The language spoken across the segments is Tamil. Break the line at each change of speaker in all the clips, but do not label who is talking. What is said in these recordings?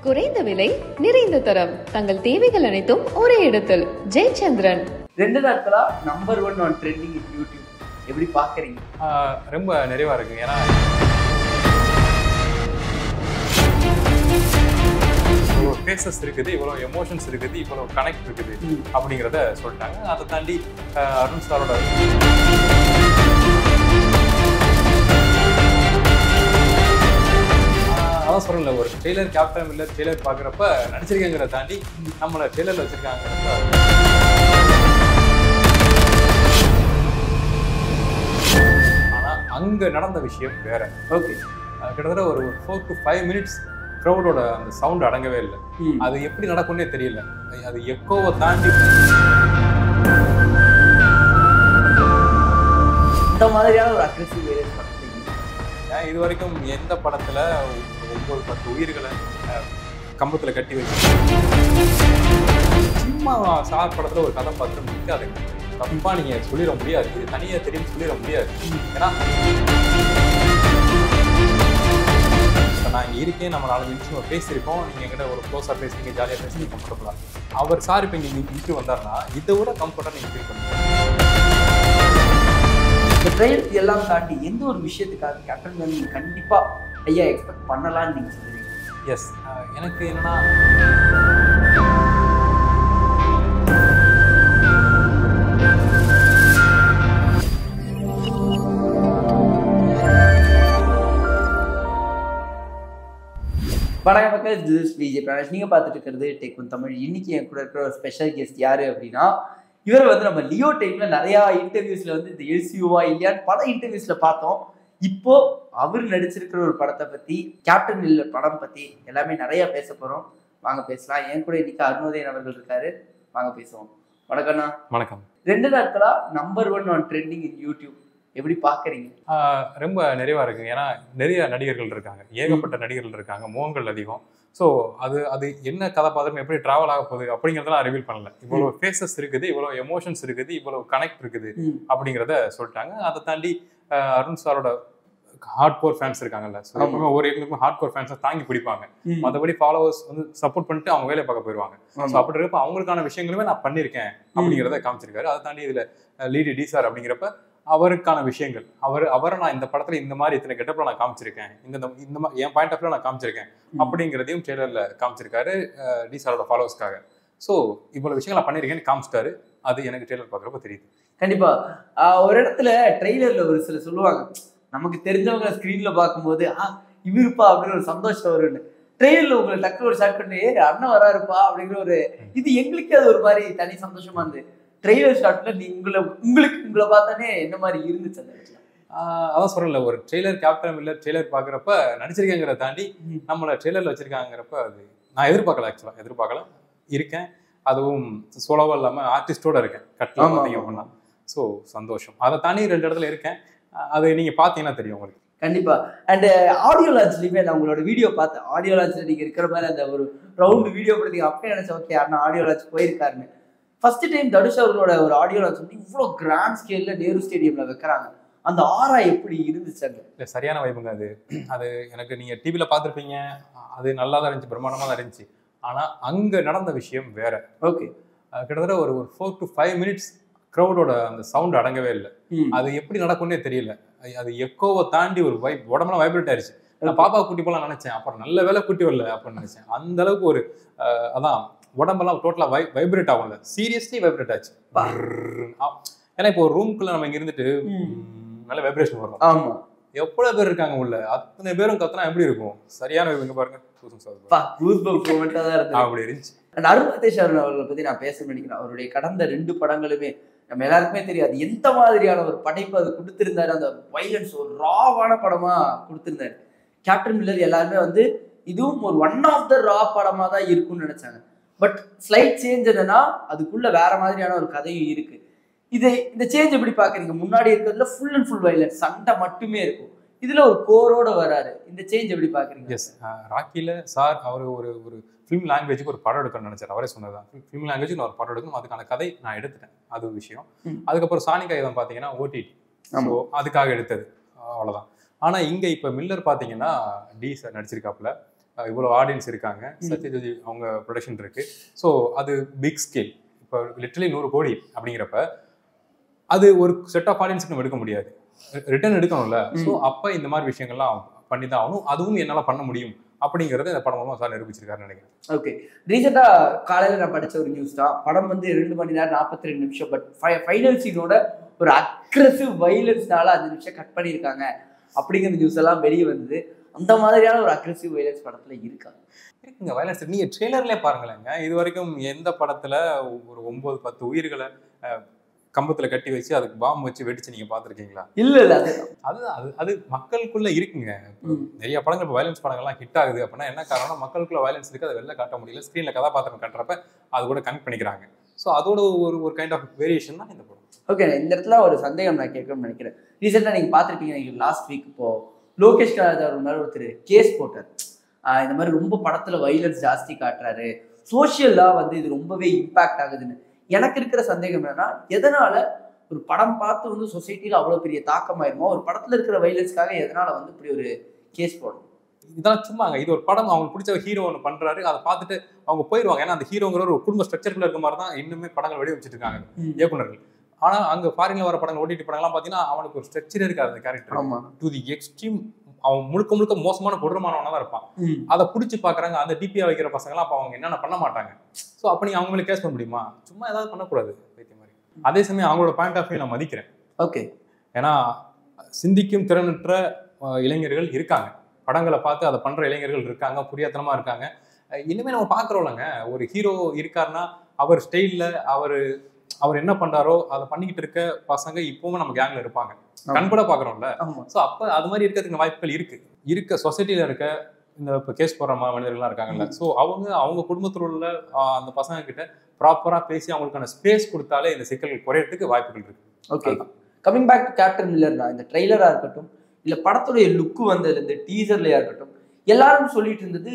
குறைந்த விலை நிறைந்த தரம் தங்கள் தேவைகள் அனைத்தும் ஒரே இடத்தில் ஜெயச்சந்திரன்
ரெண்டு நாட்களா number one on trending in YouTube எப்படி பாக்குறீங்க
ஆஹ் ரொம்ப நிறைவா இருக்கு ஏன்னா இவ்வளோ ஃபேஸஸ் இருக்குது இவ்வளோ எமோஷன்ஸ் இருக்குது இவ்வளோ கனெக்ட் இருக்குது
ம்.
அப்படிங்கிறத சொல்லிட்டாங்க அதை தாண்டி ஆஹ் அருண் சாரோட ஆஹ் அதான் சொல்லல ஒரு ட்ரெய்லர் கேப்டன் இல்லை ட்ரெய்லர் பார்க்குறப்ப நடிச்சிருக்கேங்கிறத தாண்டி நம்மளை ட்ரெய்லரில் வச்சிருக்காங்கிறப்ப ஆனா அங்க நடந்த விஷயம் வேற
ஓகே
அஹ் கிட்டத்தட்ட ஒரு ஃபோர் டு ஃபைவ் மினிட்ஸ் க்ரௌடோட அந்த சவுண்ட் அடங்கவே இல்லை அது எப்படி நடக்கும்னே தெரியல அது எக்கோவை தாண்டி
இந்த மாதிரியான ஒரு அக்ரெசிவ் வேரியன்ஸ் பண்ணுறீங்க
ஏன் இது வரைக்கும் எந்த படத்துல ஒரு ஒன்பது பத்து உயிர்களை அஹ், கம்பத்துல கட்டி வச்சு சும்மா சார் படத்துல ஒரு கதாபாத்திரம் நிற்காது தப்பா நீங்க சொல்லிட முடியாது இது தனியா தெரியும் சொல்லிட முடியாது ஏன்னா இப்ப நான் இங்க இருக்கேன் நம்ம நாலு நிமிஷம் பேசியிருக்கோம் நீங்க என்கிட்ட ஒரு க்ளோஸா பேசுறீங்க ஜாலியா பேசுறீங்க கம்ஃபர்டபுளா அவர் சார் இப்ப இங்க இன்டர்வியூ வந்தாருன்னா இதை விட கம்ஃபர்டா நீங்க ஃபீல் பண்ணுவீங்க
இந்த ட்ரெயில் எல்லாம் தாண்டி எந்த ஒரு விஷயத்துக்காக கேப்டன் வந்து நீங்க கண்டிப்பா ஐயா எக்ஸ்பெக்ட் பண்ணலாம்னு நீங்க சொல்லுவீங்க
எஸ் எனக்கு என்னன்னா
வணக்கம் மக்கள் திஸ் விஜய் பிரானேஷ் நீங்கள் பார்த்துட்டு இருக்கிறது டெக் ஒன் தமிழ் இன்னைக்கு என் கூட இருக்கிற ஒரு ஸ்பெஷல் கெஸ்ட் யாரு அப்படின்னா இவர் வந்து நம்ம லியோ டைம்ல நிறையா இன்டர்வியூஸ்ல வந்து இந்த எல்சியூவா இல்லையான்னு பல இன்டர்வியூஸ்ல பார்த்தோம் இப்போ அவர் நடிச்சிருக்கிற ஒரு படத்தை பத்தி கேப்டன் இல்ல படம் பத்தி எல்லாமே நிறைய பேச போறோம் வாங்க பேசலாம் என் கூட இன்னைக்கு அருணோதயன் அவர்கள் இருக்காரு வாங்க பேசுவோம் வணக்கம்ண்ணா
வணக்கம்
ரெண்டு நாட்களா number one on trending in YouTube எப்படி பாக்குறீங்க
ஆஹ் ரொம்ப நிறைவா இருக்கு ஏன்னா நிறைய நடிகர்கள் இருக்காங்க ஏகப்பட்ட நடிகர்கள் இருக்காங்க முகங்கள் அதிகம் ஸோ அது அது என்ன கதாபாத்திரம் எப்படி டிராவல் ஆக போகுது அப்படிங்கிறதெல்லாம் ரிவீல் பண்ணல இவ்வளோ ஃபேஸஸ் இருக்குது இவ்வளோ எமோஷன்ஸ் இருக்குது இவ்வளோ கனெக்ட் இருக்குது
ம்.
அப்படிங்கிறத சொல்லிட்டாங்க அதை தாண்டி ஆஹ் அருண் சாரோட ஹார்ட் கோர் ஃபேன்ஸ் இருக்காங்கல்ல So,
ஆமா.
எப்பவுமே ஒரு எங்களுக்கும் ஹார்ட் கோர் ஃபேன்ஸை தாங்கி பிடிப்பாங்க
ம்.
மற்றபடி ஃபாலோவர்ஸ் வந்து சப்போர்ட் பண்ணிட்டு அவங்க வேலையை பார்க்க போயிடுவாங்க ஸோ
ஆமா.
அப்படி இருக்கப்ப அவங்களுக்கான விஷயங்களுமே நான் பண்ணியிருக்கேன் அப்படிங்கிறத காமிச்சிருக்காரு அதை தாண்டி இதுல லீடி டி சார் அப்படிங்கிறப்ப அவருக்கான விஷயங்கள் அவர் அவரை நான் இந்த படத்துல இந்த மாதிரி இத்தனை கெட்டப்ல நான் காமிச்சிருக்கேன் இந்த இந்த- இந்த மா- என் பாயிண்ட் ஆஃப் நான் காமிச்சிருக்கேன்
ம்.
அப்படிங்கிறதையும் ட்ரெய்லர்ல காமிச்சிருக்காரு அஹ், டி சாரோட ஃபாலோவர்ஸ்க்காக ஸோ இவ்வளவு விஷயங்கள் நான் பண்ணியிருக்கேன்னு காமிச்சிட்டாரு அது எனக்கு ட்ரெய்லர் பார்க்குறப்ப தெரியுது
கண்டிப்பா ஆஹ் ஒரு இடத்துல ட்ரெய்லர்ல ஒரு சில சொல்லுவாங்க நமக்கு தெரிஞ்சவங்க ஸ்கிரீன்ல பார்க்கும்போது ஆ இவருப்பா அப்படின்னு ஒரு சந்தோஷம் வரும்னு ட்ரெயிலர்ல உங்களை டக்குனு ஒரு ஷாட் பண்ணி "ஏய், அண்ணன் வராருப்பா அப்படிங்கிற ஒரு இது எங்களுக்கே அது ஒரு மாதிரி தனி சந்தோஷமா இருந்தது ட்ரெய்லர் ஷாட்ல நீ உங்களை உங்களுக்கு உங்களை பார்த்தானே என்ன மாதிரி இருந்துச்சு அந்த இடத்துல
ஆஹ், அதான் சொல்லல ஒரு ட்ரெய்லர் கேப்டன் இல்ல ட்ரெய்லர் பார்க்குறப்ப நடிச்சிருக்கேங்கிறத தாண்டி
ம்.
நம்மளை ட்ரெய்லர்ல வச்சிருக்காங்கிறப்ப அது நான் எதிர்பார்க்கல ஆக்சுவலாக எதிர்பார்க்கல இருக்கேன் அதுவும் சோலோவா இல்லாமல் ஆர்டிஸ்டோட இருக்கேன் கட்டில்
ஆமா,
பார்த்தீங்க
ஆமா.
அப்படின்னா ஸோ சந்தோஷம் அதை தாண்டி ரெண்டு இடத்துல இருக்கேன் அஹ் அது நீங்க பார்த்தீங்கன்னா தெரியும் உங்களுக்கு
கண்டிப்பா அண்ட் ஆடியோ லான்ச்லயுமே நான் உங்களோட வீடியோ பார்த்தேன் ஆடியோ லான்ச்ல நீங்க இருக்கிற மாதிரி அந்த ஒரு ரவுண்ட் வீடியோ கொடுத்தீங்க அப்பயே நினைச்சேன் ஓகே அண்ணா ஆடியோ லான்ச் போயிருக்காருன்னு ஃபர்ஸ்ட் டைம் தனுஷ் அவர்களோட ஒரு ஆடியோ லான்ச் வந்து இவ்வளோ கிராண்ட் ஸ்கேல்ல நேரு ஸ்டேடியம்ல வைக்கிறாங்க அந்த ஆரா எப்படி இருந்துச்சு அங்க
இல்லை சரியான வைப்புங்க அது அது எனக்கு நீங்க டிவியில் பார்த்துருப்பீங்க அது நல்லா தான் இருந்துச்சு பிரம்மாண்டமாக தான் இருந்துச்சு ஆனா அங்க நடந்த விஷயம் வேற
ஓகே
அஹ் கிட்டத்தட்ட ஒரு ஒரு ஃபோர் டு ஃபைவ் மினிட்ஸ் க்ரௌடோட அந்த சவுண்ட் அடங்கவே இல்லை அது எப்படி நடக்கும்னே தெரியல அது- அது எக்கோவை தாண்டி ஒரு வைப் உடம்புலாம் வைப்ரேட் ஆயிருச்சு நான் பாப்பா கூட்டி போலாம் நினைச்சேன் அப்புறம் நல்ல வேலை கூட்டி வரல அப்படின்னு நினைச்சேன் அந்த அளவுக்கு ஒரு அஹ், அதான் உடம்பெல்லாம் டோட்டலா வை வைப்ரேட் ஆகும்ல சீரியஸ்லி வைப்ரேட் ஆச்சு
பா.
brrrr. ஆ, ஏன்னா இப்போ ஒரு ரூம்குள்ள நம்ம இங்க இருந்துட்டு
ம்.
ம், நல்ல வைப்ரேஷன் வரும்
ஆமா
எவ்வளவு பேர் இருக்காங்க உள்ள அத்தனை பேரும் கத்துனா எப்படி இருக்கும் சரியான vibe. இங்க பாருங்க தூசம் சாப்பிடு.
பா கூஸ் பம்ப் மூமெண்டா தான் இருந்தது
அப்படி இருந்துச்சு
அண்ட் அருண்மதேஷ் அருண் அவர்களை பத்தி நான் பேச நினைக்கிறேன் அவருடைய கடந்த ரெண்டு படங்களுமே நம்ம எல்லாருக்குமே தெரியாது எந்த மாதிரியான ஒரு படைப்பு அது கொடுத்திருந்தாரு அந்த வைலன்ஸ் ஒரு ராவான படமா கொடுத்திருந்தாரு கேப்டன் மில்லர் எல்லாருமே வந்து இதுவும் ஒரு ஒன் ஆஃப் த ரா படமா தான் இருக்கும்னு நினைச்சாங்க பட் ஸ்லைட் சேஞ்ச் என்னன்னா அதுக்குள்ள வேற மாதிரியான ஒரு கதையும் இருக்கு இது இந்த சேஞ்ச் எப்படி பாக்குறீங்க முன்னாடி இருக்கிறதுல ஃபுல் அண்ட் ஃபுல் வைலன்ஸ் சண்டை மட்டுமே இருக்கும் இதுல ஒரு கோரோட வராரு இந்த சேஞ்ச் எப்படி பாக்குறீங்க
எஸ் ராக்கில சார் அவர் ஒரு ஒரு ஃபிலிம் லாங்குவேஜுக்கு ஒரு படம் எடுக்கணும்னு நினைச்சார் அவரே சொன்னதான் ஃபிலிம் லாங்குவேஜுக்கு நான் ஒரு படம் எடுக்கணும் அதுக்கான கதை நான் எடுத்துட்டேன் அது ஒரு விஷயம்
ம்.
அதுக்கப்புறம் சானிகா இதம் பார்த்தீங்கன்னா ஓடிடி
ஆமா.
ஸோ அதுக்காக எடுத்தது அவ்வளோதான் ஆனால் இங்கே இப்போ மில்லர் பார்த்தீங்கன்னா டி சார் நடிச்சிருக்காப்புல அஹ் இவ்வளோ ஆடியன்ஸ் இருக்காங்க சத்யஜோதி அவங்க ப்ரொடக்ஷன் இருக்கு ஸோ அது பிக் ஸ்கேல் இப்போ லிட்டரலி நூறு கோடி அப்படிங்கிறப்ப அது ஒரு செட் ஆஃப் ஆடியன்ஸ்க்கு நம்ம எடுக்க முடியாது ரிட்டர்ன் எடுக்கணும்ல ஸோ அப்போ இந்த மாதிரி விஷயங்கள்லாம் பண்ணி தான் ஆகணும் அதுவும் என்னால் பண்ண முடியும் அப்படிங்கிறத இந்த படம் மூலமாக சார் நிரூபிச்சிருக்காருன்னு நினைக்கிறேன்
ஓகே ரீசெண்டா காலையில நான் படிச்ச ஒரு நியூஸ் தான் படம் வந்து ரெண்டு மணி நேரம் நாற்பத்தி ரெண்டு நிமிஷம் பட் ஃபைனல் சீனோட ஒரு அக்ரஸிவ் வைலன்ஸ்னால அஞ்சு நிமிஷம் கட் பண்ணியிருக்காங்க அப்படிங்கிற நியூஸ் எல்லாம் வெளியே வந்தது அந்த மாதிரியான ஒரு அக்ரெசிவ் வைலன்ஸ் படத்துல இருக்கா
இருக்குங்க வயலன்ஸ் நீங்க ட்ரெய்லர்லேயே பாருங்களேங்க இது வரைக்கும் எந்த படத்துல ஒரு ஒன்பது பத்து உயிர்களை அஹ், கம்பத்துல கட்டி வச்சு அதுக்கு பாம்பு வச்சு வெடிச்சு நீங்க பார்த்துருக்கீங்களா
இல்ல இல்ல அது
அதுதான் அது அது மக்களுக்குள்ள இருக்குங்க இப்போ
ம்.
நிறைய படங்கள் இப்போ வயலன்ஸ் படங்கள்லாம் ஹிட் ஆகுது அப்படின்னா என்ன காரணம் மக்களுக்குள்ள வயலன்ஸ் இருக்கு அதை வெளில காட்ட முடியல ஸ்க்ரீன்ல கதாபாத்திரம் கட்டுறப்ப அது கூட கனெக்ட் பண்ணிக்கிறாங்க ஸோ அதோட ஒரு ஒரு கைண்ட் ஆஃப் வேரியேஷன் தான் இந்த படம்
ஓகே இந்த இடத்துல ஒரு சந்தேகம் நான் கேட்கணும்னு நினைக்கிறேன் ரீசெண்டாக நீங்கள் பார்த்துருப்பீங்க லாஸ்ட் வீக் இப்போ லோகேஷ் கனகராஜ் அவர் மேலே ஒருத்தர் கேஸ் போட்டார் ஆஹ் இந்த மாதிரி ரொம்ப படத்தில் வைலன்ஸ் ஜாஸ்தி காட்டுறாரு சோஷியலாக வந்து இது ரொம்பவே இம்பாக்ட் ஆகுதுன்னு எனக்கு இருக்கிற சந்தேகம் என்னன்னா எதனால ஒரு படம் பார்த்து வந்து சொசைட்டியில் அவ்வளோ பெரிய தாக்கமாயிருமோ ஒரு படத்தில் இருக்கிற வைலன்ஸ்க்காக எதனால வந்து இப்படி ஒரு கேஸ் போடணும்
இதெல்லாம் சும்மாங்க இது ஒரு படம் அவங்களுக்கு பிடிச்ச ஹீரோ ஒன்று பண்றாரு அதை பார்த்துட்டு அவங்க போயிடுவாங்க ஏன்னா அந்த ஹீரோங்கிற ஒரு குடும்ப ஸ்ட்ரக்சருக்குள்ள இருக்க மாதிரி தான் இன்னுமே படங்கள் வடிவமைச்சிட்டு இருக்காங்க இயக்குனர்கள் ஆனா அங்க ஃபாரின்ல வர படங்கள் ஓடிடி படங்கள்லாம் பாத்தீங்கன்னா அவனுக்கு ஒரு ஸ்ட்ரக்சர் இருக்காது அந்த கேரக்டர்
ஆமாம்
டு தி எக்ஸ்ட்ரீம் அவன் முழுக்க முழுக்க மோசமான கொடூரமானவனா தான் இருப்பான் அதை பிடிச்சி பாக்குறாங்க அந்த டிபியா வைக்கிற பசங்கலாம் அப்ப அவங்க என்னென்ன பண்ண மாட்டாங்க ஸோ அப்ப நீங்க அவங்க மேலே கேஸ் பண்ண முடியுமா சும்மா ஏதாவது பண்ணக்கூடாது பைத்தியம் மாதிரி அதே சமயம் அவங்களோட பாயிண்ட் ஆஃப் வியூ நான் மதிக்கிறேன்
ஓகே
ஏன்னா சிந்திக்கும் திறனற்ற அஹ், இளைஞர்கள் இருக்காங்க படங்களை பார்த்து அதை பண்ற இளைஞர்கள் இருக்காங்க புரியாத்தனமா இருக்காங்க அஹ், இனிமே நம்ம பாக்குறோம்லங்க ஒரு ஹீரோ இருக்காருன்னா அவர் ஸ்டைல்ல அவர் அவர் என்ன பண்றாரோ அதை பண்ணிக்கிட்டு இருக்க பசங்க இப்பவும் நம்ம கேங்ல இருப்பாங்க கண்கூட பாக்குறோம்ல
ஆமாம்
ஸோ அப்போ அது மாதிரி இருக்கிறதுக்கு வாய்ப்புகள் இருக்கு இருக்க சொசைட்டில இருக்க இந்த இப்போ கேஸ் போடுற மா- மனிதர்கள்லாம் இருக்காங்கல்ல ஸோ அவங்க அவங்க குடும்பத்தில் உள்ள ஆஹ், அந்த பசங்க கிட்ட ப்ராப்பரா பேசி அவங்களுக்கான ஸ்பேஸ் கொடுத்தாலே இந்த சிக்கல்கள் குறையறதுக்கு வாய்ப்புகள் இருக்கு
okay coming back to captain மில்லர்னா இந்த ட்ரெய்லரா இருக்கட்டும் இல்ல படத்துடைய லுக்கு வந்ததுல இருந்து டீசர்லயா இருக்கட்டும் எல்லாரும் சொல்லிட்டு இருந்தது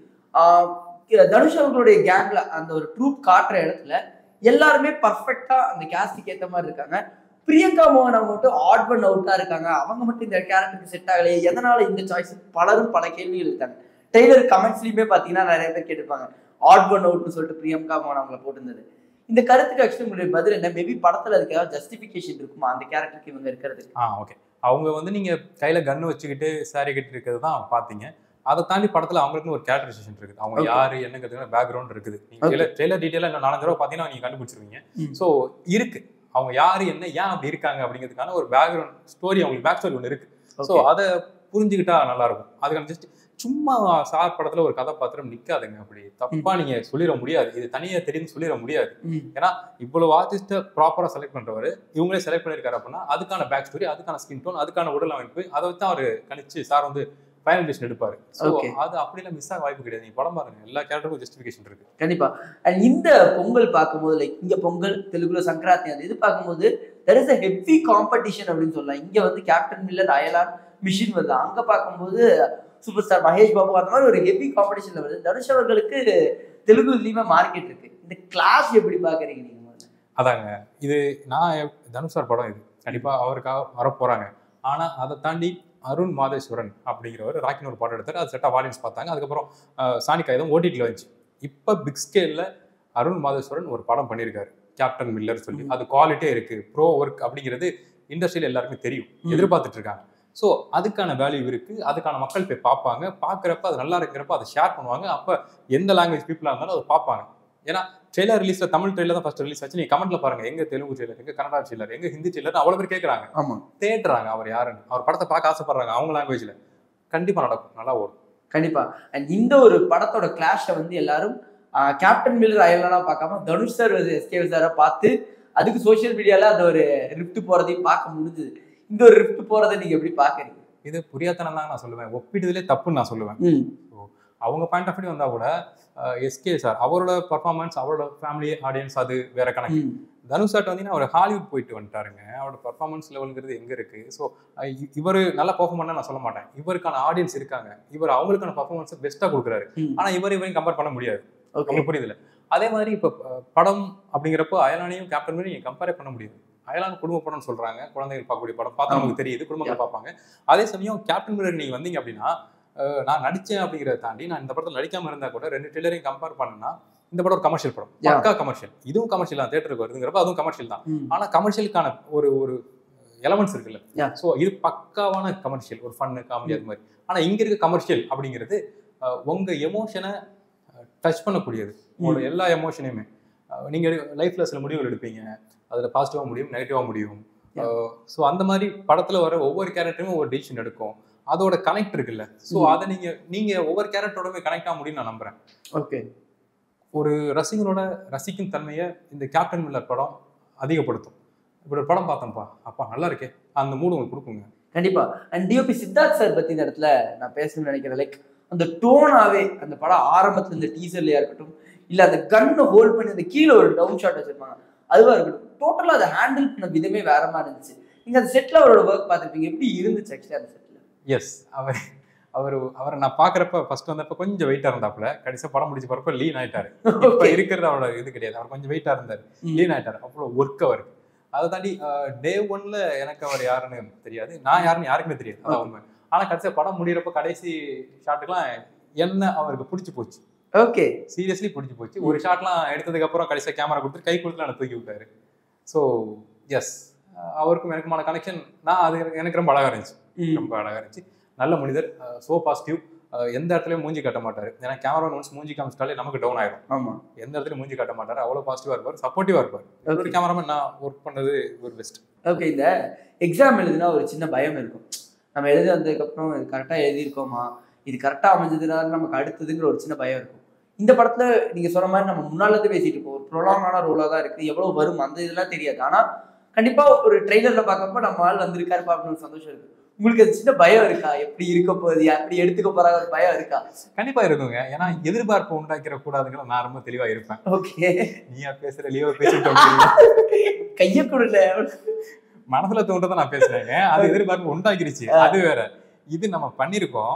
ஆஹ் தனுஷ் அவர்களுடைய கேங்ல அந்த ஒரு ட்ரூப் காட்டுற இடத்துல எல்லாருமே பர்ஃபெக்டா அந்த கேஸ்டுக்கு ஏத்த மாதிரி இருக்காங்க பிரியங்கா மோகன் அவங்க மட்டும் ஆட் ஒன் அவுட்டா இருக்காங்க அவங்க மட்டும் இந்த கேரக்டருக்கு செட் ஆகலையே எதனால இந்த சாய்ஸ் பலரும் பல கேள்விகள் இருக்காங்க ட்ரெய்லர் கமெண்ட்ஸ்லயுமே பாத்தீங்கன்னா நிறைய பேர் கேட்டிருப்பாங்க ஆட் ஒன் அவுட்னு சொல்லிட்டு பிரியங்கா மோகன் அவங்கள போட்டிருந்தது இந்த கருத்துக்கு ஆக்சுவலி உங்களுடைய பதில் என்ன மேபி படத்துல அதுக்கு ஏதாவது ஜஸ்டிபிகேஷன் இருக்குமா அந்த கேரக்டருக்கு இவங்க இருக்கிறது
ஆ ஓகே அவங்க வந்து நீங்க கையில கன்னு வச்சுக்கிட்டு சாரி கட்டி இருக்கிறது தான் பார்த்தீங்க அதை தாண்டி படத்துல அவங்களுக்குன்னு ஒரு கேரக்டரைசேஷன் இருக்குது அவங்க
Okay.
யாரு என்னங்கிறது பேக்ரவுண்ட் இருக்குது நீங்க
Okay.
ட்ரெய்லர் டீட்டெயிலாக இன்னும் நாலஞ்சு தடவை பார்த்தீங்கன்னா நீங்க கண்டுபிடிச்சிருவீங்க
ம்.
ஸோ இருக்கு அவங்க யாரு என்ன ஏன் அப்படி இருக்காங்க அப்படிங்கிறதுக்கான ஒரு பேக்ரவுண்ட் ஸ்டோரி அவங்களுக்கு பேக் ஸ்டோரி ஒன்று இருக்கு ஸோ
Okay.
அதை புரிஞ்சுக்கிட்டா நல்லா இருக்கும் அதுக்கான ஜஸ்ட் சும்மா சார் படத்துல ஒரு கதாபாத்திரம் நிக்காதுங்க அப்படி தப்பா நீங்க சொல்லிட முடியாது இது தனியா தெரியும்னு சொல்லிட முடியாது
ம்.
இவ்வளவு ஆர்டிஸ்ட்டை ப்ராப்பரா செலக்ட் பண்றவர் இவங்களே செலக்ட் பண்ணிருக்காரு அப்படின்னா அதுக்கான பேக் ஸ்டோரி அதுக்கான ஸ்கின் டோன் அதுக்கான உடல் அமைப்பு அதை வச்சு அவர் கணிச்சு சார் வந்து ஃபைனல் டிசிஷன் எடுப்பாரு ஸோ
Okay.
அது அப்படிலாம் மிஸ் ஆக வாய்ப்பு கிடையாது நீங்க படம் பாருங்க எல்லா கேரக்டருக்கும் ஜஸ்டிஃபிகேஷன் இருக்கு
கண்டிப்பா அண்ட் இந்த பொங்கல் பார்க்கும்போது லைக் இங்க பொங்கல் தெலுங்குல சங்கராந்தி அந்த இது பார்க்கும்போது there is a heavy competition அப்படின்னு சொல்லலாம் இங்க வந்து கேப்டன் மில்லர் அயலான் மிஷின் வருது அங்க பார்க்கும்போது சூப்பர் ஸ்டார் மகேஷ் பாபு அந்த மாதிரி ஒரு ஹெவி காம்படிஷன்ல வருது தனுஷ் அவர்களுக்கு தெலுங்குலயுமே மார்க்கெட் இருக்கு இந்த கிளாஸ் எப்படி பாக்குறீங்க நீங்க முதல்ல?
அதாங்க இது நான் எப்- தனுஷ் சார் படம் இது கண்டிப்பா அவருக்காக வர போறாங்க ஆனா அதை தாண்டி அருண் மாதேஸ்வரன் அப்படிங்கிறவர் ராக்கின் ஒரு படம் எடுத்தார் அது செட் ஆஃப் ஆடியன்ஸ் பார்த்தாங்க அதுக்கப்புறம் அஹ், சாணி காகிதம் ஓடிடியில் வந்துச்சு இப்போ பிக் ஸ்கேல்ல அருண் மாதேஸ்வரன் ஒரு படம் பண்ணியிருக்காரு கேப்டன் மில்லர் சொல்லி அது குவாலிட்டியே இருக்கு ப்ரோ ஒர்க் அப்படிங்கிறது இண்டஸ்ட்ரியில் எல்லாருக்குமே தெரியும்
ம்.
எதிர்பார்த்துட்டு இருக்காங்க ஸோ அதுக்கான வேல்யூ இருக்கு அதுக்கான மக்கள் போய் பார்ப்பாங்க பார்க்குறப்ப அது நல்லா இருக்கிறப்ப அதை ஷேர் பண்ணுவாங்க அப்போ எந்த லாங்குவேஜ் பீப்புளாக இருந்தாலும் அதை பார்ப்பாங்க ஏன்னா ட்ரெய்லர் ரிலீஸ்ல தமிழ் ட்ரெயிலர் தான் ஃபர்ஸ்ட் ரிலீஸ் ஆச்சு நீங்க கமெண்ட்ல பாருங்க எங்க தெலுங்கு ட்ரெயிலர் எங்க கன்னடா ட்ரெயிலர் எங்க ஹிந்தி ட்ரெயிலர் அவ்வளவு பேர் கேட்கறாங்க
ஆமா
தேடுறாங்க அவர் யாருன்னு அவர் படத்தை பார்க்க ஆசைப்படுறாங்க அவங்க லாங்குவேஜ்ல கண்டிப்பா நடக்கும் நல்லா ஓடும்
கண்டிப்பா அண்ட் இந்த ஒரு படத்தோட கிளாஷை வந்து எல்லாரும் ஆஹ், கேப்டன் மில்லர் அயலானா பார்க்காம தனுஷ் சார் எஸ்கே சாரை பார்த்து அதுக்கு சோஷியல் மீடியால அந்த ஒரு ரிஃப்ட் போறதையும் பார்க்க முடிஞ்சுது இந்த ஒரு ரிஃப்ட் போறதை நீங்க எப்படி பாக்குறீங்க
இது புரியாத்தனம் தான் நான் சொல்லுவேன் ஒப்பிடுதலே தப்புன்னு நான் சொல்லுவேன்
ம்
அவங்க பாயிண்ட் ஆஃப் வியூ வந்தா கூட எஸ்கே சார் அவரோட பர்ஃபார்மன்ஸ் அவரோட ஃபேமிலி ஆடியன்ஸ் அது வேற கணக்கு
ம்
தனுஷ் சார் வந்து அவர் ஹாலிவுட் போயிட்டு வந்துட்டாருங்க அவரோட பர்ஃபார்மன்ஸ் லெவலுங்கிறது எங்க இருக்கு ஸோ இவர் நல்லா பெர்ஃபார்ம் பண்ண நான் சொல்ல மாட்டேன் இவருக்கான ஆடியன்ஸ் இருக்காங்க இவர் அவங்களுக்கான பர்ஃபார்மன்ஸ் பெஸ்ட்டாக கொடுக்குறாரு
ம்.
ஆனா இவர் இவரையும் கம்பேர் பண்ண முடியாது
ஓகே
உங்களுக்கு புரியுதுல அதே மாதிரி இப்போ படம் அப்படிங்கிறப்போ அயலானையும் கேப்டன் மாதிரி நீங்க கம்பேரே பண்ண முடியாது அயலான் குடும்ப படம்னு சொல்றாங்க குழந்தைகள் பார்க்கக்கூடிய படம் பார்த்தா
ஆமா.
நமக்கு தெரியுது குடும்பங்கள் பார்ப்பாங்க அதே சமயம் கேப்டன் மில்லர் நீங்க வந்தீங்க அப்படின்னா அஹ், நான் நடிச்சேன் அப்படிங்கிறத தாண்டி நான் இந்த படத்தில் நடிக்காம இருந்தா கூட ரெண்டு ட்ரெய்லரையும் கம்பேர் பண்ணா இந்த படம் ஒரு கமர்ஷியல் படம்
Yeah.
பக்கா கமர்ஷியல் இதுவும் கமர்ஷியல் தான் தேட்டருக்கு வருதுங்கிறப்ப அதுவும் கமர்ஷியல் தான்
ம்.
ஆனா கமர்ஷியலுக்கான ஒரு ஒரு எலமெண்ட்ஸ் இருக்குல்ல
Yeah.
ஸோ இது பக்காவான கமர்ஷியல் ஒரு ஃபன்னு காமெடி அது மாதிரி ஆனா இங்க இருக்க கமர்ஷியல் அப்படிங்கிறது அஹ், உங்க எமோஷனை டச் பண்ணக்கூடியது உங்களோட எல்லா எமோஷனையுமே அஹ், நீங்க லைஃப்ல சில முடிவுகள் எடுப்பீங்க அதுல பாசிட்டிவா முடியும் நெகட்டிவா முடியும் ஸோ அந்த மாதிரி படத்துல வர ஒவ்வொரு கேரக்டருமே ஒவ்வொரு டிசிஷன் எடுக்கும் அதோட கனெக்ட் இருக்குல்ல ஸோ
ம்.
அதை நீங்க நீங்க ஒவ்வொரு கேரக்டரோடமே கனெக்ட் ஆக முடியும்னு நான் நம்புறேன்
ஓகே
ஒரு ரசிகனோட ரசிக்கும் தன்மையை இந்த கேப்டன் மில்லர் படம் அதிகப்படுத்தும் இப்படி ஒரு படம் பார்த்தோம்ப்பா அப்பா நல்லா இருக்கே அந்த மூடு உங்களுக்கு கொடுக்குங்க
கண்டிப்பா அண்ட் டிஓபி சித்தார்த் சார் பத்தி இந்த இடத்துல நான் பேசணும்னு நினைக்கிறேன் லைக் அந்த டோனாவே அந்த படம் ஆரம்பத்துல இந்த டீசர்லயா இருக்கட்டும் இல்ல அந்த கன்னை ஹோல்ட் பண்ணி அந்த கீழே ஒரு டவுன் ஷாட் வச்சிருப்பாங்க அதுவா இருக்கட்டும் டோட்டலா அதை ஹேண்டில் பண்ண விதமே வேற மாதிரி இருந்துச்சு நீங்க அந்த செட்ல அவரோட ஒர்க் பார்த்திருப்பீங்க எப்படி இருந்துச்சு ஆக்சுவலி அந்த செட்ல
எஸ் அவர் அவர் அவரை நான் பார்க்குறப்ப ஃபர்ஸ்ட் வந்தப்ப கொஞ்சம் வெயிட்டா இருந்தாப்புல கடைசியா படம் முடிச்ச போறப்ப லீன் ஆயிட்டாரு இப்போ
Okay.
இருக்கிறது அவரோட இது கிடையாது அவர் கொஞ்சம் வெயிட்டா இருந்தாரு
ம்.
லீன் ஆயிட்டாரு அவ்வளோ ஒர்க் அவருக்கு அதை தாண்டி டே ஒன்ல எனக்கு அவர் யாருன்னு தெரியாது நான் யாருன்னு யாருக்குமே தெரியாது அதான் உண்மை ஆனா கடைசியா படம் முடியிறப்ப கடைசி ஷாட்டுக்கெல்லாம் என்ன அவருக்கு பிடிச்சி போச்சு
ஓகே
சீரியஸ்லி பிடிச்சி போச்சு ஒரு ஷாட்லாம் எடுத்ததுக்கு அப்புறம் கடைசியா கேமரா கொடுத்து கை கொடுத்து நான் தூக்கி விட்டாரு ஸோ எஸ் அவருக்கும் எனக்குமான கனெக்ஷன் நான் அது எனக்கு ரொம்ப அழகா இருந்துச்சு ரொம்ப அழகா இருந்துச்சு நல்ல மனிதர் சோ பாசிட்டிவ் எந்த இடத்துலயும் மூஞ்சி காட்ட மாட்டாரு ஏன்னா கேமரா ஒன்ஸ் மூஞ்சி காமிச்சிட்டாலே நமக்கு டவுன் ஆயிரும்
ஆமா
எந்த இடத்துலயும் மூஞ்சி காட்ட மாட்டாரு அவ்வளவு பாசிட்டிவா இருப்பார் சப்போர்ட்டிவா இருப்பார் ஒரு கேமராமேன் நான் ஒர்க் பண்ணது ஒரு பெஸ்ட்
ஓகே இந்த எக்ஸாம் எழுதுனா ஒரு சின்ன பயம் இருக்கும் நம்ம எழுதி வந்ததுக்கப்புறம் இது கரெக்டாக எழுதியிருக்கோமா இது கரெக்டாக அமைஞ்சதுனா நமக்கு அடுத்ததுங்கிற ஒரு சின்ன பயம் இருக்கும் இந்த படத்துல நீங்க சொன்ன மாதிரி நம்ம முன்னால இருந்து பேசிட்டு இருக்கோம் ஒரு ப்ரொலாங்கான ரோலாக தான் இருக்கு எவ்வளவு வரும் அந்த இதெல்லாம் தெரியாது ஆனா கண்டிப்பா ஒரு ட்ரெய்லர்ல பார்க்கப்ப நம்ம ஆள் வந்திருக்காருப்பா அப்படின்னு ஒரு சந்தோஷம் இருக்கு உங்களுக்கு அது சின்ன பயம் இருக்கா எப்படி இருக்க போகுது எப்படி எடுத்துக்க போறாங்க ஒரு பயம் இருக்கா
கண்டிப்பா இருக்குங்க ஏன்னா எதிர்பார்ப்பு உண்டாக்கிற கூடாதுங்கிற நான் ரொம்ப தெளிவா இருப்பேன்
ஓகே
நீயா பேசுற லியோ பேசிட்டு
கைய கொடுல
மனசுல தோன்றதை நான் பேசுறேங்க அது எதிர்பார்ப்பு உண்டாக்கிருச்சு அது வேற இது நம்ம பண்ணிருக்கோம்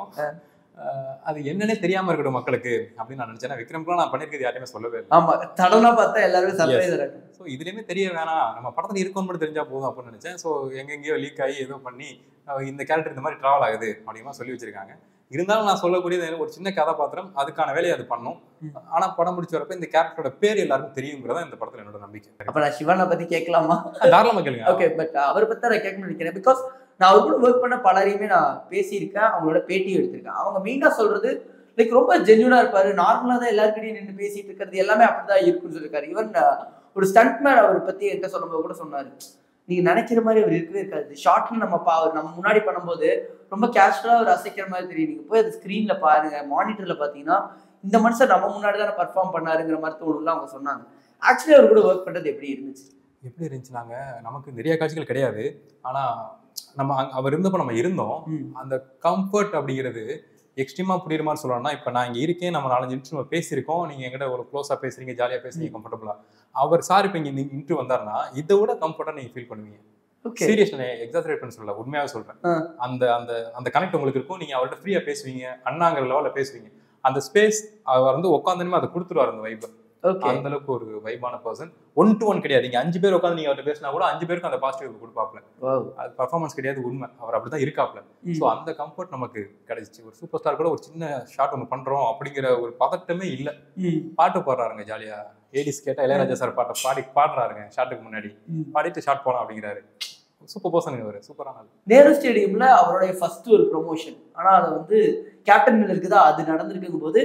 அஹ் அது என்னன்னே தெரியாம இருக்கட்டும் மக்களுக்கு அப்படின்னு நான் நினைச்சேன் விக்ரம்க்குலாம் நான் பண்ணிருக்கிறது யாரையுமே சொல்லவே இல்லை
ஆமா தடனா பார்த்தா எல்லாருமே சர்ப்ரைஸ் இருக்கு
ஸோ இதுலயுமே தெரிய வேணாம் நம்ம படத்துல இருக்கோம்னு மட்டும் தெரிஞ்சா போதும் அப்படின்னு நினைச்சேன் ஸோ எங்கெங்கேயோ லீக் ஆகி ஏதோ பண்ணி அஹ் இந்த கேரக்டர் இந்த மாதிரி டிராவல் ஆகுது அப்படின்னு சொல்லி வச்சிருக்காங்க இருந்தாலும் நான் சொல்லக்கூடியது ஒரு சின்ன கதாபாத்திரம் அதுக்கான வேலையை அது பண்ணும்
ம்.
ஆனா படம் முடிச்சு வரப்ப இந்த கேரக்டரோட பேர் எல்லாருக்கும் தெரியுங்கிறதா இந்த படத்துல என்னோட நம்பிக்கை
அப்ப நான் சிவனை பத்தி கேட்கலாமா
தாராளமா கேளுங்க
ஓகே பட் அவரை பத்தி தான் நான் கேட்கணும்னு நினைக்கிறேன் பிகாஸ் நான் அவர் கூட ஒர்க் பண்ண பலரையுமே நான் பேசியிருக்கேன் அவங்களோட பேட்டியும் எடுத்திருக்கேன் அவங்க மெயினாக சொல்றது லைக் ரொம்ப ஜென்யூனா இருப்பாரு நார்மலா தான் எல்லாருக்கிட்டையும் நின்று பேசிட்டு இருக்கிறது எல்லாமே அப்படிதான் இருக்குன்னு சொல்லியிருக்காரு ஈவன் ஒரு ஸ்டண்ட் மேன் அவரை பத்தி என்கிட்ட சொல்லும்போது கூட சொன்னாரு நீங்க நினைக்கிற மாதிரி அவர் இருக்கவே இருக்காது ஷார்ட்ல நம்ம பா அவர் நம்ம முன்னாடி பண்ணும்போது ரொம்ப கேஷுவலா அவர் அசைக்கிற மாதிரி தெரியும் நீங்க போய் அது ஸ்க்ரீன்ல பாருங்க மானிட்டர்ல பாத்தீங்கன்னா இந்த மனுஷன் நம்ம முன்னாடி தானே பர்ஃபார்ம் பண்ணாருங்கிற மாதிரி தோணுலாம் அவங்க சொன்னாங்க ஆக்சுவலி அவர் கூட ஒர்க் பண்றது எப்படி இருந்துச்சு
எப்படி இருந்துச்சுனாங்க நமக்கு நிறைய காட்சிகள் கிடையாது ஆனா நம்ம அங்க- அவர் இருந்தப்போ நம்ம இருந்தோம்
ம்.
அந்த கம்ஃபர்ட் அப்படிங்கிறது எக்ஸ்ட்ரீமா புரியுற மாதிரி சொல்லணும்னா இப்போ நான் இங்க இருக்கேன் நம்ம நாலஞ்சு நிமிஷம் நம்ம பேசியிருக்கோம் நீங்க எங்கிட்ட ஒரு க்ளோஸா பேசுறீங்க ஜாலியா பேசுறீங்க கம்ஃபர்டபுளா அவர் சார் இப்போ இங்க இன்ட்ரு வந்தாருன்னா இதை விட கம்ஃபர்ட்டா நீங்க ஃபீல் பண்ணுவீங்க
ஓகே
சீரியஸ் எக்ஸாசரேட் பண்ண சொல்லல உண்மையாவே சொல்றேன்
ஆ.
அந்த அந்த அந்த கனெக்ட் உங்களுக்கு இருக்கும் நீங்க அவர்கிட்ட ஃப்ரீயா பேசுவீங்க அண்ணாங்கிற லெவல்ல பேசுவீங்க அந்த ஸ்பேஸ் அவர் வந்து உட்காந்துமே அதை கொடுத்துருவாரு அந்த வைப்
ஓகே
அந்த அளவுக்கு ஒரு வைபான பர்சன் ஒன் டு ஒன் கிடையாது நீங்க அஞ்சு பேர் உட்காந்து நீங்க அவர்கிட்ட பேசினா கூட அஞ்சு பேருக்கு அந்த பாசிட்டிவ் கொடுப்பாப்ல அது பர்ஃபார்மன்ஸ் கிடையாது உண்மை அவர் அப்படிதான் இருக்காப்ல ஸோ அந்த கம்ஃபர்ட் நமக்கு கிடைச்சிச்சு ஒரு சூப்பர் ஸ்டார் கூட ஒரு சின்ன ஷாட் ஒன்று பண்றோம் அப்படிங்கிற ஒரு பதட்டமே இல்லை பாட்டு பாடுறாருங்க ஜாலியா ஏடிஸ் கேட்டா இளையராஜா சார் பாட்டை பாடி பாடுறாருங்க ஷாட்டுக்கு முன்னாடி பாடிட்டு ஷாட் போலாம் அப்படிங்கிறாரு சூப்பர் பர்சனுங்க அவர் சூப்பரான ஆளு.
நேரு ஸ்டேடியம்ல அவருடைய ஃபர்ஸ்ட் ஒரு ப்ரொமோஷன் ஆனா அது வந்து கேப்டன் மில்லருக்கு தான் அது நடந்திருக்குங்கும் போது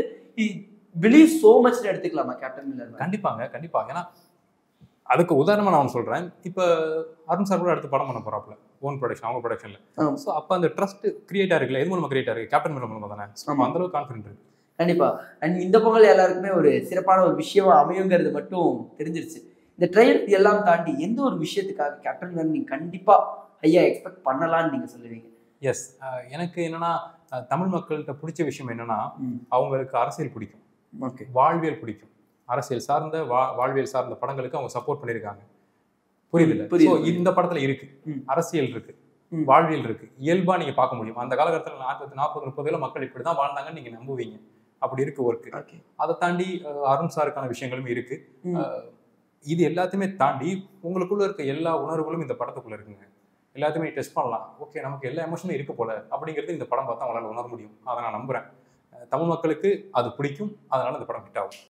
பிலீவ் சோ மச்னு எடுத்துக்கலாமா கேப்டன் மில்லர்
கண்டிப்பாங்க கண்டிப்பா ஏன்னா அதுக்கு உதாரணமா நான் ஒன்று சொல்றேன் இப்போ அருண் சார் கூட அடுத்து படம் பண்ண போறாப்ல ஓன் ப்ரொடக்ஷன் அவங்க ப்ரொடக்ஷன்ல
ஆமா.
ஸோ அப்போ அந்த ட்ரஸ்ட் கிரியேட் ஆயிருக்குல்ல எது மூலமா கிரியேட் ஆயிருக்கு கேப்டன் மில்லர் மூலமா தானே So,
ஆமா.
அந்த அளவுக்கு கான்ஃபிடென்ட் இருக்கு
கண்டிப்பா அண்ட் இந்த பொங்கல் எல்லாருக்குமே ஒரு சிறப்பான ஒரு விஷயமா அமையுங்கிறது மட்டும் தெரிஞ்சிருச்சு இந்த ட்ரையல் எல்லாம் தாண்டி எந்த ஒரு விஷயத்துக்காக கேப்டன் மில்லர் நீங்க கண்டிப்பா ஐயா எக்ஸ்பெக்ட் பண்ணலாம்னு நீங்க சொல்லுவீங்க
எஸ் எனக்கு என்னன்னா அஹ், தமிழ் மக்கள்கிட்ட பிடிச்ச விஷயம் என்னன்னா
ம்.
அவங்களுக்கு அரசியல் பிடிக்கும்
ஓகே
வாழ்வியல் பிடிக்கும் அரசியல் சார்ந்த வா- வாழ்வியல் சார்ந்த படங்களுக்கு அவங்க சப்போர்ட் பண்ணியிருக்காங்க புரியுது இல்ல
புரியுது,
So,
புரியுது.
இந்த படத்துல இருக்கு
ம்.
அரசியல் இருக்கு
ம். வாழ்வியல்
வாழ்வியல் இருக்கு இயல்பா நீங்க பார்க்க முடியும் அந்த காலகட்டத்தில் நாற்பது நாற்பது முப்பதுல மக்கள் இப்படிதான் வாழ்ந்தாங்கன்னு நீங்க நம்புவீங்க அப்படி இருக்கு ஒர்க்
ஓகே
அதை தாண்டி அஹ், அருண் சாருக்கான விஷயங்களும் இருக்கு
ம்.
அஹ், இது எல்லாத்தையுமே தாண்டி உங்களுக்குள்ள இருக்க எல்லா உணர்வுகளும் இந்த படத்துக்குள்ள இருக்குங்க எல்லாத்தையுமே டெஸ்ட் பண்ணலாம் ஓகே நமக்கு எல்லா எமோஷனும் இருக்கு போல அப்படிங்கிறது இந்த படம் பார்த்தா அவங்களால உணர முடியும் அதை நான் நம்புறேன் அஹ் தமிழ் மக்களுக்கு அது பிடிக்கும் அதனால இந்த படம் ஹிட் ஆகும்